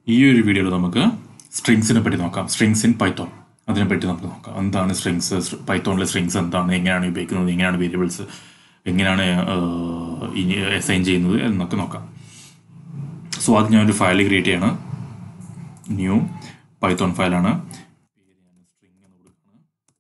ഈ ഒരു വീഡിയോയിൽ നമുക്ക് സ്ട്രിങ്സിനെ പറ്റി നോക്കാം സ്ട്രിങ്സ് ഇൻ പൈത്തോൺ അതിനെപ്പറ്റി നമുക്ക് നോക്കാം എന്താണ് സ്ട്രിങ്സ് പൈത്തോണിലെ സ്ട്രിങ്സ് എന്താണ് എങ്ങനെയാണ് ഉപയോഗിക്കുന്നത് എങ്ങനെയാണ് വേരിയബിൾസ് എങ്ങനെയാണ് ഇനി അസൈൻ ചെയ്യുന്നത് എന്നൊക്കെ നോക്കാം സോ അത് ഞാനൊരു ഫയൽ ക്രിയേറ്റ് ചെയ്യണം ന്യൂ പൈത്തോൺ ഫയലാണ് പേര് ഞാൻ സ്ട്രിങ് എന്ന് കൊടുക്കുകയാണ്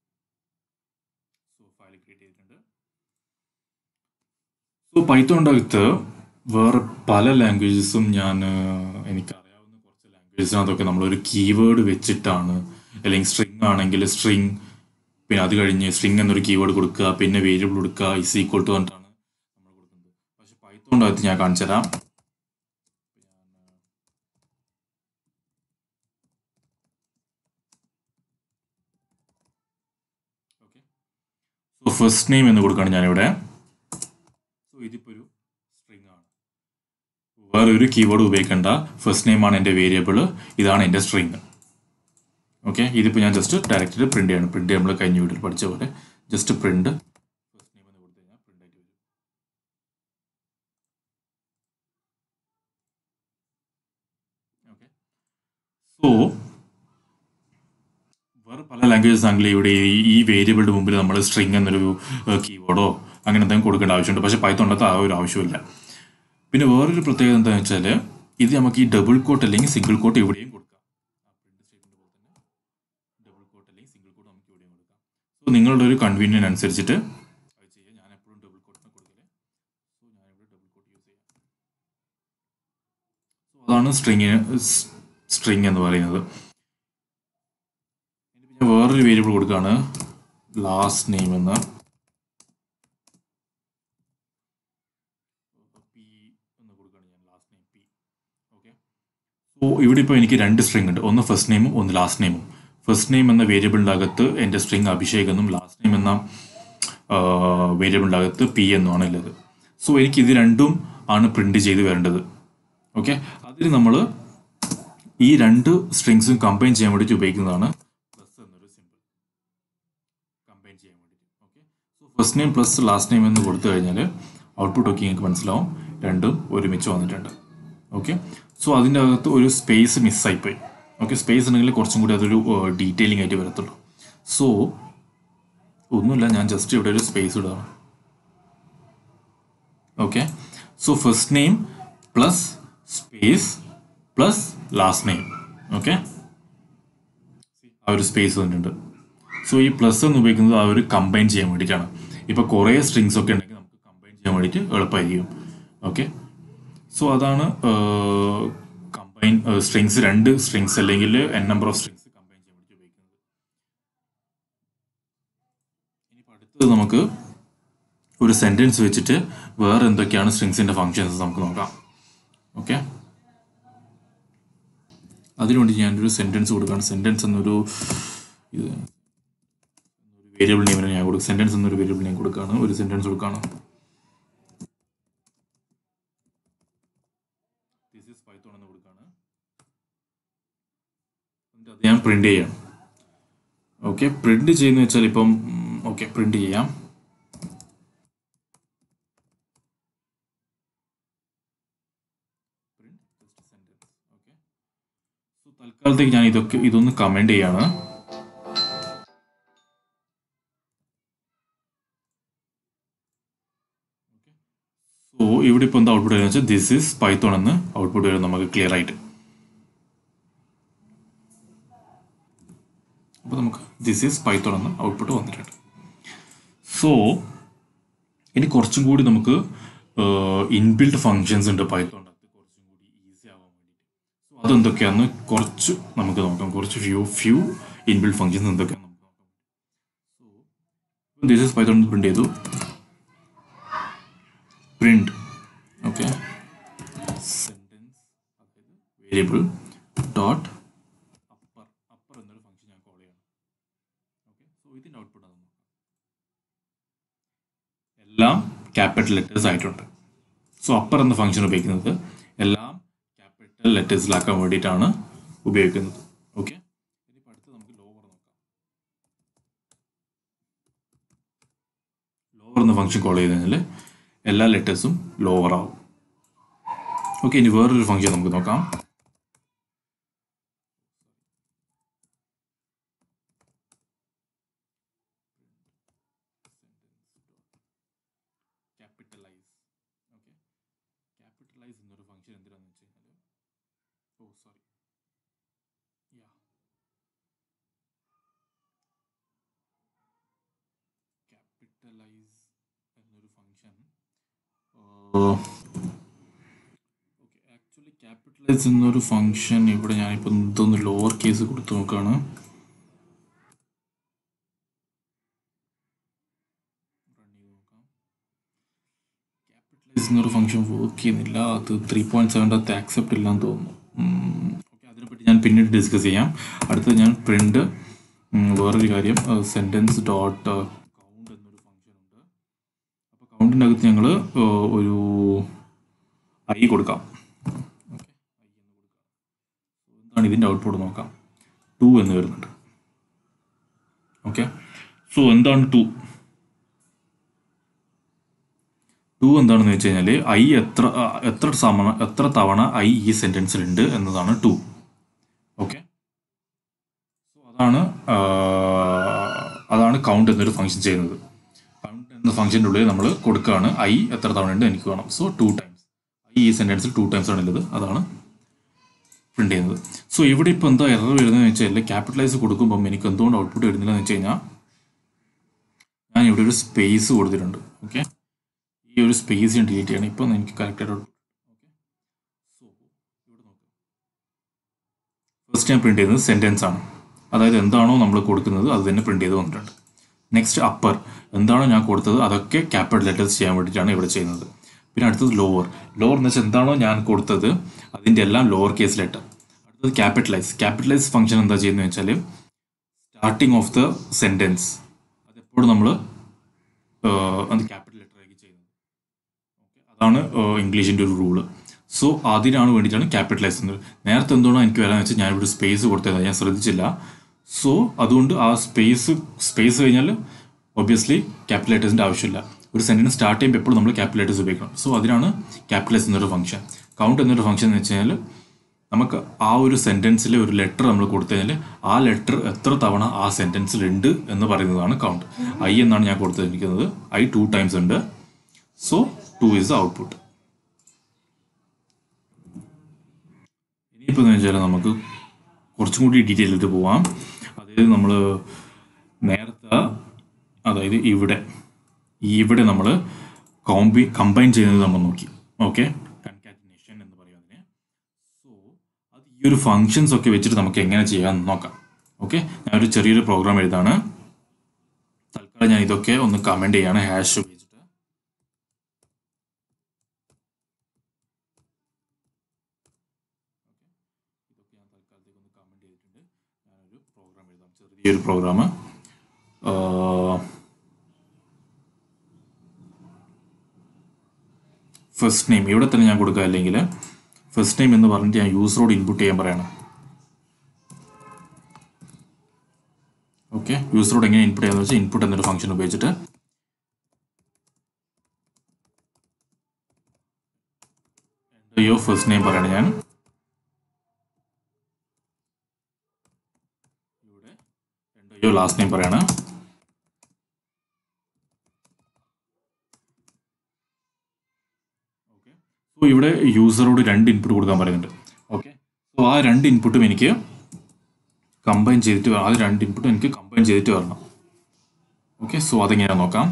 സോ ഫയൽ ക്രിയേറ്റ് ചെയ്തിട്ടുണ്ട് സോ പൈത്തോണിൻ്റെ അകത്ത് വേറെ പല ലാംഗ്വേജസും ഞാൻ എനിക്കറിയാവുന്ന കുറച്ച് ലാംഗ്വേജസിനകത്തൊക്കെ നമ്മളൊരു കീവേഡ് വെച്ചിട്ടാണ് അല്ലെങ്കിൽ സ്ട്രിങ് ആണെങ്കിൽ സ്ട്രിങ് പിന്നെ അത് കഴിഞ്ഞ് സ്ട്രിങ് എന്നൊരു കീവേഡ് കൊടുക്കുക പിന്നെ വേരിയബിൾ കൊടുക്കുക ഇസ് ഈക്വൽ ടു പറഞ്ഞിട്ടാണ് നമ്മൾ കൊടുക്കുന്നത് പക്ഷെ പൈത്തോണിൻ്റെ അകത്ത് ഞാൻ കാണിച്ചു തരാം ഓക്കെ സോ ഫസ്റ്റ് നെയിം എന്ന് കൊടുക്കുകയാണ് ഞാനിവിടെ സോ ഇതിപ്പോൾ ഒരു സ്ട്രിങ് ആണ് വേറെ ഒരു കീവേഡ് ഉപയോഗിക്കേണ്ട ഫസ്റ്റ് നെയിം ആണ് എൻ്റെ വേരിയബിൾ ഇതാണ് എൻ്റെ സ്ട്രിങ് ഓക്കെ ഇതിപ്പോൾ ഞാൻ ജസ്റ്റ് ഡയറക്റ്റ് പ്രിന്റ് ചെയ്യണം പ്രിന്റ് നമ്മൾ കഴിഞ്ഞ വീഡിയോയിൽ പഠിച്ച പോലെ ജസ്റ്റ് പ്രിന്റ് ഫസ്റ്റ് നെയിം എന്ന് കൊടുത്തു കഴിഞ്ഞാൽ പ്രിന്റ് ആയിട്ട് വരും ഓക്കെ സോ വേറെ പല ലാംഗ്വേജസ് ആണെങ്കിൽ ഇവിടെ ഈ- ഈ വേരിയബിളിന്റെ മുമ്പിൽ നമ്മൾ സ്ട്രിങ് എന്നൊരു കീവേഡോ അങ്ങനെ എന്തെങ്കിലും കൊടുക്കേണ്ട ആവശ്യമുണ്ട് പക്ഷേ പൈത്തോണ്ടത്ത് ആ ഒരു ആവശ്യമില്ല പിന്നെ വേറൊരു പ്രത്യേകത എന്താണെന്ന് വെച്ചാൽ ഇത് നമുക്ക് ഈ ഡബിൾ കോട്ട് അല്ലെങ്കിൽ സിംഗിൾ കോട്ട് എവിടെയും കൊടുക്കാം പ്രിന്റ് സ്റ്റേറ്റ്മെന്റ് പോലെ തന്നെ ഡബിൾ കോട്ട് അല്ലെങ്കിൽ സിംഗിൾ കോട്ട് നമുക്ക് എവിടെയും കൊടുക്കാം സോ നിങ്ങളുടെ ഒരു കൺവീനിയൻ അനുസരിച്ചിട്ട് അത് ചെയ്യാം ഞാൻ എപ്പോഴും ഡബിൾ കോട്ടിന് കൊടുക്കല് സോ ഞാനിവിടെ ഡബിൾ കോട്ട് യൂസ് ചെയ്യാം സോ അതാണ് സ്ട്രിങ് സ്ട്രിങ് എന്ന് പറയുന്നത് ഇനി പിന്നെ വേറൊരു വേരിയബിൾ കൊടുക്കുകയാണ് ലാസ്റ്റ് നെയിം എന്ന് പി എന്ന് കൊടുക്കുകയാണ് ഞാൻ last name P okay so ഇവിടെ ഇപ്പോൾ എനിക്ക് രണ്ട് സ്ട്രിങ് ഉണ്ട് ഒന്ന് ഫസ്റ്റ് നെയിമും ഒന്ന് ലാസ്റ്റ് നെയിമും ഫസ്റ്റ് നെയിം എന്ന വേരിയബിളിൻ്റെ അകത്ത് എൻ്റെ സ്ട്രിങ് അഭിഷേക് എന്നും ലാസ്റ്റ് നെയിം എന്ന വേരിയബിളിൻ്റെ അകത്ത് പി എന്നുമാണ് ഉള്ളത് സോ എനിക്ക് ഇത് രണ്ടും ആണ് പ്രിന്റ് ചെയ്ത് വരേണ്ടത് ഓക്കെ അതിന് നമ്മൾ ഈ രണ്ട് സ്ട്രിങ്സും കമ്പൈൻ ചെയ്യാൻ വേണ്ടിയിട്ട് ഉപയോഗിക്കുന്നതാണ് പ്ലസ് എന്നൊരു സിമ്പിൾ കമ്പൈൻ ചെയ്യാൻ വേണ്ടിയിട്ട് okay so first name plus last name എന്ന് കൊടുത്തു കഴിഞ്ഞാൽ ഔട്ട്പുട്ട് ഒക്കെ നിങ്ങൾക്ക് മനസ്സിലാവും രണ്ടും ഒരുമിച്ച് വന്നിട്ടുണ്ട് ഓക്കെ സോ അതിൻ്റെ അകത്ത് ഒരു സ്പേസ് മിസ്സായിപ്പോയി ഓക്കെ സ്പേസ് ഉണ്ടെങ്കിൽ കുറച്ചും കൂടി അതൊരു ഡീറ്റെയിലിംഗ് ആയിട്ട് വരത്തുള്ളൂ സോ ഒന്നുമില്ല ഞാൻ ജസ്റ്റ് ഇവിടെ ഒരു സ്പേസ് ഇടുകയാണ് okay so first name plus space plus last name okay ആ ഒരു സ്പേസ് വന്നിട്ടുണ്ട് സോ ഈ പ്ലസ് എന്ന് ഉപയോഗിക്കുന്നത് ആ ഒരു കമ്പൈൻ ചെയ്യാൻ വേണ്ടിയിട്ടാണ് ഇപ്പോൾ കുറേ സ്ട്രിങ്സ് ഒക്കെ ഉണ്ടെങ്കിൽ നമുക്ക് കമ്പൈൻ ചെയ്യാൻ വേണ്ടിയിട്ട് എളുപ്പമായിരിക്കും ഓക്കെ സോ അതാണ് കമ്പൈൻ സ്ട്രിങ്സ് രണ്ട് സ്ട്രിങ്സ് അല്ലെങ്കിൽ n number of strings combine ചെയ്യാൻ വേണ്ടി ഉപയോഗിക്കുന്നത് ഇനി അടുത്തത് നമുക്ക് ഒരു സെന്റൻസ് വെച്ചിട്ട് വേറെ എന്തൊക്കെയാണ് സ്ട്രിങ്സിന്റെ ഫങ്ഷൻസ് നമുക്ക് നോക്കാം ഓക്കെ അതിനുവേണ്ടി ഞാനൊരു സെന്റൻസ് കൊടുക്കുകയാണ് സെന്റൻസ് എന്നൊരു ഇത് വേരിയബിൾ നെയിമിന് ഞാൻ കൊടുക്കും സെന്റൻസ് എന്നൊരു വേരിയബിൾ നെയിം കൊടുക്കുകയാണ് ഒരു സെന്റൻസ് കൊടുക്കുകയാണ് ദിസ് ഈസ് പൈത്തോൺ എന്ന് കൊടുക്കുകയാണ് എന്നിട്ട് അത് ഞാൻ പ്രിന്റ് ചെയ്യണം ഓക്കെ പ്രിന്റ് ചെയ്യുന്ന വെച്ചാൽ ഇപ്പം ഓക്കെ പ്രിന്റ് ചെയ്യാം print just a sentence okay so തൽക്കാലത്തേക്ക് ഞാൻ ഇതൊക്കെ ഇതൊന്ന് കമന്റ് ചെയ്യാണ് സോ ഇവിടെ ഇപ്പോൾ എന്താ ഔട്ട്പുട്ട് വരുന്നത് വെച്ചാൽ ദിസ് ഈസ് പൈത്തോൺ എന്ന് ഔട്ട്പുട്ട് വരും നമുക്ക് ക്ലിയർ ആയിട്ട് അപ്പോൾ നമുക്ക് ദിസ് ഈസ് പൈത്തോൺ എന്ന് ഔട്ട്പുട്ട് വന്നിട്ടുണ്ട് സോ ഇനി കുറച്ചും കൂടി നമുക്ക് ഇൻബിൽഡ് ഫങ്ഷൻസ് ഉണ്ട് പൈത്തോണിൻ്റെ അകത്ത് കുറച്ചും കൂടി ഈസി ആവാൻ വേണ്ടിയിട്ട് സോ അതെന്തൊക്കെയാണെന്ന് കുറച്ച് നമുക്ക് നോക്കാം കുറച്ച് ഫ്യൂ ഫ്യൂ ഇൻബിൽഡ് ഫങ്ഷൻസ് എന്തൊക്കെയാണെന്ന് നമുക്ക് നോക്കാം so this is Python print ചെയ്തു പ്രിന്റ് ഓക്കെ സെൻറ്റൻസ് അതായത് വേരിയബിൾ ഡോട്ട് അപ്പർ അപ്പർ എന്നൊരു ഫംഗ്ഷൻ ഞാൻ കോൾ ചെയ്യണം ഓക്കെ സോ ഇതിൻ്റെ ഔട്ട്പുട്ട് അത് നോക്കാം എല്ലാം ക്യാപിറ്റൽ ലെറ്റേഴ്സ് ആയിട്ടുണ്ട് സോ അപ്പർ എന്ന ഫംഗ്ഷൻ ഉപയോഗിക്കുന്നത് എല്ലാം ക്യാപിറ്റൽ ലെറ്റേഴ്സിലാക്കാൻ വേണ്ടിയിട്ടാണ് ഉപയോഗിക്കുന്നത് ഓക്കെ ഇനിയിപ്പോൾ അടുത്ത് നമുക്ക് ലോവർ നോക്കാം ലോവർ എന്ന ഫംഗ്ഷൻ കോൾ ചെയ്ത് കഴിഞ്ഞാൽ എല്ലാ ലെറ്റേഴ്സും ലോവർ ആവും ഓക്കെ ഇനി വേറൊരു ഫംഗ്ഷൻ നമുക്ക് നോക്കാം ചെയ്യാന്ന് വെച്ച് കഴിഞ്ഞാൽ ഓ സോറി യാ ക്യാപിറ്റലൈസ് എന്നൊരു ഫംഗ്ഷൻ ഓക്കെ ആക്ച്വലി ക്യാപിറ്റലൈസ് എന്നൊരു ഫംഗ്ഷൻ ഇവിടെ ഞാനിപ്പോൾ ഇതൊന്ന് ലോവർ കേസ് കൊടുത്ത് നോക്കുകയാണ് റൺ ചെയ്ത് നോക്കാം ക്യാപിറ്റലൈസ് എന്നൊരു ഫംഗ്ഷൻ വർക്ക് ചെയ്യുന്നില്ല അത് ത്രീ പോയിന്റ് സെവൻ്റെ അകത്ത് ആക്സെപ്റ്റ് ഇല്ലാന്ന് തോന്നുന്നു ഓക്കെ അതിനെപ്പറ്റി ഞാൻ പിന്നീട് ഡിസ്കസ് ചെയ്യാം അടുത്തത് ഞാൻ പ്രിന്റ് വേറൊരു കാര്യം സെൻറ്റൻസ് ഡോട്ട് കൗണ്ട് എന്നൊരു ഫംഗ്ഷൻ ഉണ്ട് അപ്പോൾ കൗണ്ടിൻ്റെ അകത്ത് ഞങ്ങൾ ഒരു ഐ കൊടുക്കാം ഓക്കെ ഐ എന്ന് കൊടുക്കാം എന്താണ് ഇതിൻ്റെ ഔട്ട്പുട്ട് നോക്കാം ടു എന്ന് വരുന്നുണ്ട് ഓക്കെ സോ എന്താണ് ടു ടു എന്താണെന്ന് വെച്ച് കഴിഞ്ഞാൽ ഐ എത്ര ആ, എത്ര തവണ എത്ര തവണ ഐ ഈ സെൻറ്റൻസിലുണ്ട് എന്നതാണ് ടു ഓക്കെ സോ അതാണ് ആ, അതാണ് കൗണ്ട് എന്നൊരു ഫംഗ്ഷൻ ചെയ്യുന്നത് കൗണ്ട് എന്ന ഫംഗ്ഷൻ്റെ ഉള്ളിൽ നമ്മൾ കൊടുക്കുകയാണ് ഐ എത്ര തവണ ഉണ്ട് എനിക്ക് വേണം സോ ടു ടൈംസ് ഐ ഈ സെൻറ്റൻസിൽ ടു ടൈംസ് ആണ് ഉള്ളത് അതാണ് പ്രിന്റ് ചെയ്യുന്നത് സോ ഇവിടെ ഇപ്പോൾ എന്താ എറർ വരുന്നതെന്ന് വെച്ചാൽ ക്യാപിറ്റലൈസ് കൊടുക്കുമ്പം എനിക്ക് എന്തുകൊണ്ട് ഔട്ട്പുട്ട് വരുന്നില്ല എന്ന് വെച്ച് കഴിഞ്ഞാൽ ഞാൻ ഇവിടെ ഒരു സ്പേസ് കൊടുത്തിട്ടുണ്ട് ഓക്കെ ഈ ഒരു സ്പേസ് ഞാൻ ഡിലീറ്റ് ചെയ്യണം ഇപ്പം എനിക്ക് കറക്റ്റായിട്ട് ഔട്ട്പുട്ട് ഓക്കെ സോ ഇവിടെ നോക്കുക ഫസ്റ്റ് ഞാൻ പ്രിന്റ് ചെയ്യുന്നത് സെൻറ്റൻസ് ആണ് അതായത് എന്താണോ നമ്മൾ കൊടുക്കുന്നത് അത് തന്നെ പ്രിന്റ് ചെയ്ത് വന്നിട്ടുണ്ട് നെക്സ്റ്റ് അപ്പർ എന്താണോ ഞാൻ കൊടുത്തത് അതൊക്കെ ക്യാപിറ്റൽ ലെറ്റേഴ്സ് ചെയ്യാൻ വേണ്ടിയിട്ടാണ് ഇവിടെ ചെയ്യുന്നത് പിന്നെ അടുത്തത് ലോവർ ലോവർ എന്ന് വെച്ചാൽ എന്താണോ ഞാൻ കൊടുത്തത് അതിൻ്റെ എല്ലാം ലോവർ കേസ് ലെറ്റർ അടുത്തത് ക്യാപിറ്റലൈസ് ക്യാപിറ്റലൈസ് ഫംഗ്ഷൻ എന്താ ചെയ്യുന്നത് വെച്ചാൽ സ്റ്റാർട്ടിങ് ഓഫ് ദ സെൻറ്റൻസ് അതെപ്പോഴും നമ്മൾ അത് ക്യാപിറ്റൽ ലെറ്റർ ആക്കി ചെയ്യുന്നത് ഓക്കെ അതാണ് ഇംഗ്ലീഷിൻ്റെ ഒരു റൂള് സോ അതിനാണ് വേണ്ടിയിട്ടാണ് ക്യാപിറ്റലൈസ് ചെയ്യുന്നത് നേരത്തെ എന്തുകൊണ്ടാണ് എനിക്ക് വരാന്ന് വെച്ചാൽ ഞാനിവിടെ സ്പേസ് കൊടുത്തത് ഞാൻ ശ്രദ്ധിച്ചില്ല സോ അതുകൊണ്ട് ആ സ്പേസ് സ്പേസ് കഴിഞ്ഞാൽ ഒബ്വിയസ്ലി ക്യാപിറ്റലേറ്റേഴ്സിൻ്റെ ആവശ്യമില്ല ഒരു സെൻറ്റൻസ് സ്റ്റാർട്ട് ചെയ്യുമ്പോൾ എപ്പോഴും നമ്മൾ ക്യാപിറ്റലേറ്റേഴ്സ് ഉപയോഗിക്കണം സോ അതിനാണ് ക്യാപിറ്റലൈസ് എന്നൊരു ഫംഗ്ഷൻ കൗണ്ട് എന്നൊരു ഫംഗ്ഷൻ എന്ന് വെച്ച് കഴിഞ്ഞാൽ നമുക്ക് ആ ഒരു സെൻറ്റൻസിലെ ഒരു ലെറ്റർ നമ്മൾ കൊടുത്തു കഴിഞ്ഞാൽ ആ ലെറ്റർ എത്ര തവണ ആ സെൻറ്റൻസിൽ ഉണ്ട് എന്ന് പറയുന്നതാണ് കൗണ്ട് ഐ എന്നാണ് ഞാൻ കൊടുത്തിരിക്കുന്നത് ഐ ടു ടൈംസ് ഉണ്ട് so two is the output ഇനിയിപ്പോൾ എന്ന് വെച്ചാൽ നമുക്ക് കുറച്ചും കൂടി ഡീറ്റെയിൽ ആയിട്ട് പോവാം അതായത് നമ്മൾ നേരത്തെ അതായത് ഇവിടെ ഇവിടെ നമ്മൾ കോമ്പി കമ്പൈൻ ചെയ്യുന്നത് നമ്മൾ നോക്കി ഓക്കെ കൺകാറ്റിനേഷൻ എന്ന് പറയും അതിനെ സോ അത് ഈ ഒരു ഫങ്ഷൻസ് ഒക്കെ വെച്ചിട്ട് നമുക്ക് എങ്ങനെ ചെയ്യാമെന്ന് നോക്കാം ഓക്കെ ഞാനൊരു ചെറിയൊരു പ്രോഗ്രാം എഴുതാണ് തൽക്കാലം ഞാൻ ഇതൊക്കെ ഒന്ന് കമൻറ്റ് ചെയ്യാണ് ഹാഷ് ഉപയോഗിച്ചിട്ട് ഇതൊക്കെ ഞാൻ തൽക്കാലത്തേക്ക് ഒന്ന് കമൻറ്റ് ചെയ്തിട്ടുണ്ട് ഞാനൊരു പ്രോഗ്രാം എഴുതാം ചെറിയൊരു പ്രോഗ്രാം ഫസ്റ്റ് നെയിം ഇവിടെ തന്നെ ഞാൻ കൊടുക്കുക അല്ലെങ്കിൽ ഫസ്റ്റ് നെയിം എന്ന് പറഞ്ഞിട്ട് ഞാൻ യൂസറോട് ഇൻപുട്ട് ചെയ്യാൻ പറയണം ഓക്കെ യൂസറോട് എങ്ങനെ ഇൻപുട്ട് ചെയ്യാന്ന് വെച്ചാൽ ഇൻപുട്ട് എന്നൊരു ഫംഗ്ഷൻ ഉപയോഗിച്ചിട്ട് യോ ഫസ്റ്റ് നെയിം പറയണം ഞാൻ ഇവിടെ യോ ലാസ്റ്റ് നെയിം പറയണം ഓക്കെ സോ ഇവിടെ യൂസറോട് രണ്ട് ഇൻപുട്ട് കൊടുക്കാൻ പറയുന്നുണ്ട് ഓക്കെ സോ ആ രണ്ട് ഇൻപുട്ടും എനിക്ക് കമ്പൈൻ ചെയ്തിട്ട് വരണം. ആ രണ്ട് ഇൻപുട്ടും എനിക്ക് കമ്പൈൻ ചെയ്തിട്ട് വരണം ഓക്കെ സോ അതെങ്ങനെയാ നോക്കാം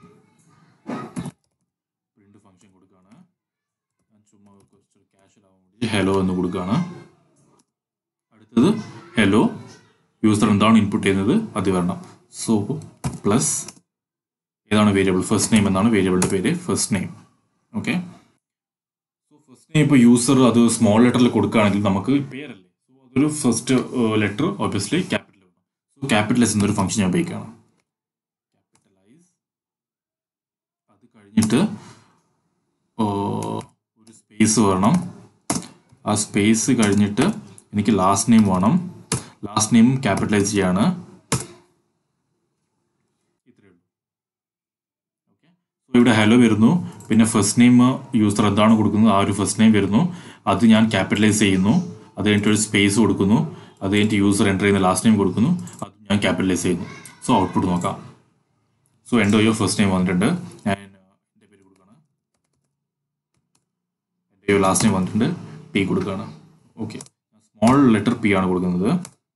പ്രിന്റ് ഫംഗ്ഷൻ കൊടുക്കുകയാണ് ഞാൻ ചുമ്മാ കുറച്ച് ക്യാഷ് ആവാൻ വേണ്ടി ഹലോ എന്ന് കൊടുക്കുകയാണ് അടുത്തത് ഹലോ യൂസർ എന്താണ് ഇൻപുട്ട് ചെയ്യുന്നത് അത് വരണം സോ പ്ലസ് ഏതാണ് വേരിയബിൾ ഫസ്റ്റ് നെയിം എന്നാണ് വേരിയബിളിൻ്റെ പേര് first name okay so first name ഇപ്പോൾ യൂസർ അത് സ്മോൾ ലെറ്ററിൽ കൊടുക്കുകയാണെങ്കിൽ നമുക്ക് പേരല്ലേ സോ അതൊരു ഫസ്റ്റ് ലെറ്റർ ഓബിയസ്ലി ക്യാപിറ്റൽ വേണം സോ ക്യാപിറ്റലൈസ് എന്നൊരു ഫംഗ്ഷൻ ഞാൻ ഉപയോഗിക്കുകയാണ് ക്യാപിറ്റലൈസ് അത് കഴിഞ്ഞിട്ട് ഓ, ഒരു സ്പേസ് വേണം ആ സ്പേസ് കഴിഞ്ഞിട്ട് എനിക്ക് ലാസ്റ്റ് നെയിം വേണം ലാസ്റ്റ് നെയിം ക്യാപിറ്റലൈസ് ചെയ്യാണ് ഇത്രയേ ഉള്ളൂ ഓക്കെ സോ ഇവിടെ ഹലോ വരുന്നു പിന്നെ ഫസ്റ്റ് നെയിം യൂസർ എന്താണ് കൊടുക്കുന്നത് ആ ഒരു ഫസ്റ്റ് നെയിം വരുന്നു അത് ഞാൻ ക്യാപിറ്റലൈസ് ചെയ്യുന്നു അത് കഴിഞ്ഞിട്ട് ഒരു സ്പേസ് കൊടുക്കുന്നു അത് കഴിഞ്ഞിട്ട് യൂസർ എൻ്റർ ചെയ്യുന്ന ലാസ്റ്റ് നെയിം കൊടുക്കുന്നു അത് ഞാൻ ക്യാപിറ്റലൈസ് ചെയ്യുന്നു സോ ഔട്ട്പുട്ട് നോക്കാം സോ എൻ്റെ യോ ഫസ്റ്റ് നെയിം വന്നിട്ടുണ്ട് ഞാൻ എൻ്റെ പേര് കൊടുക്കുകയാണ് എൻ്റെ യോ ലാസ്റ്റ് നെയിം വന്നിട്ടുണ്ട് ടി കൊടുക്കുകയാണ് ഓക്കെ സ്മോൾ ലെറ്റർ പി ആണ് കൊടുക്കുന്നത്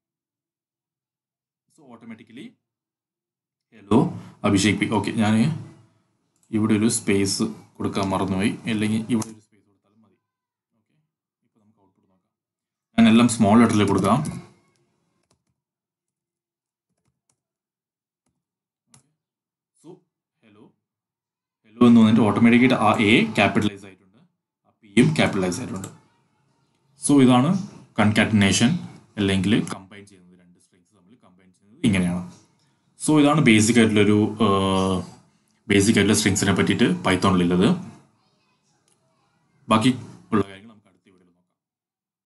so automatically hello Abhishek P okay ഞാൻ ഇവിടെ ഒരു സ്പേസ് കൊടുക്കാൻ മറന്നുപോയി അല്ലെങ്കിൽ ഇവിടെ ഒരു സ്പേസ് കൊടുത്താലും മതി ഓക്കെ ഇപ്പോൾ നമുക്ക് ഔട്ട്പുട്ട് നോക്കാം ഞാൻ എല്ലാം സ്മോൾ ലെറ്ററിൽ കൊടുക്കാം സോ ഹലോ ഹലോ എന്ന് പറഞ്ഞിട്ട് ഓട്ടോമാറ്റിക്കായിട്ട് ആ എ ക്യാപിറ്റലൈസ് ആയിട്ടുണ്ട് ആ പിയും ക്യാപിറ്റലൈസ് ആയിട്ടുണ്ട് സോ ഇതാണ് കൺകാറ്റിനേഷൻ അല്ലെങ്കിൽ കമ്പൈൻ ചെയ്യുന്നത് രണ്ട് സ്ട്രിങ്സ് തമ്മിൽ കമ്പൈൻ ചെയ്യുന്നത് ഇങ്ങനെയാണ് സോ ഇതാണ് ബേസിക് ആയിട്ടുള്ളൊരു ബേസിക് ആയിട്ടുള്ള സ്ട്രിങ്സിനെ പറ്റിയിട്ട് പൈത്തോണിലുള്ളത് ബാക്കി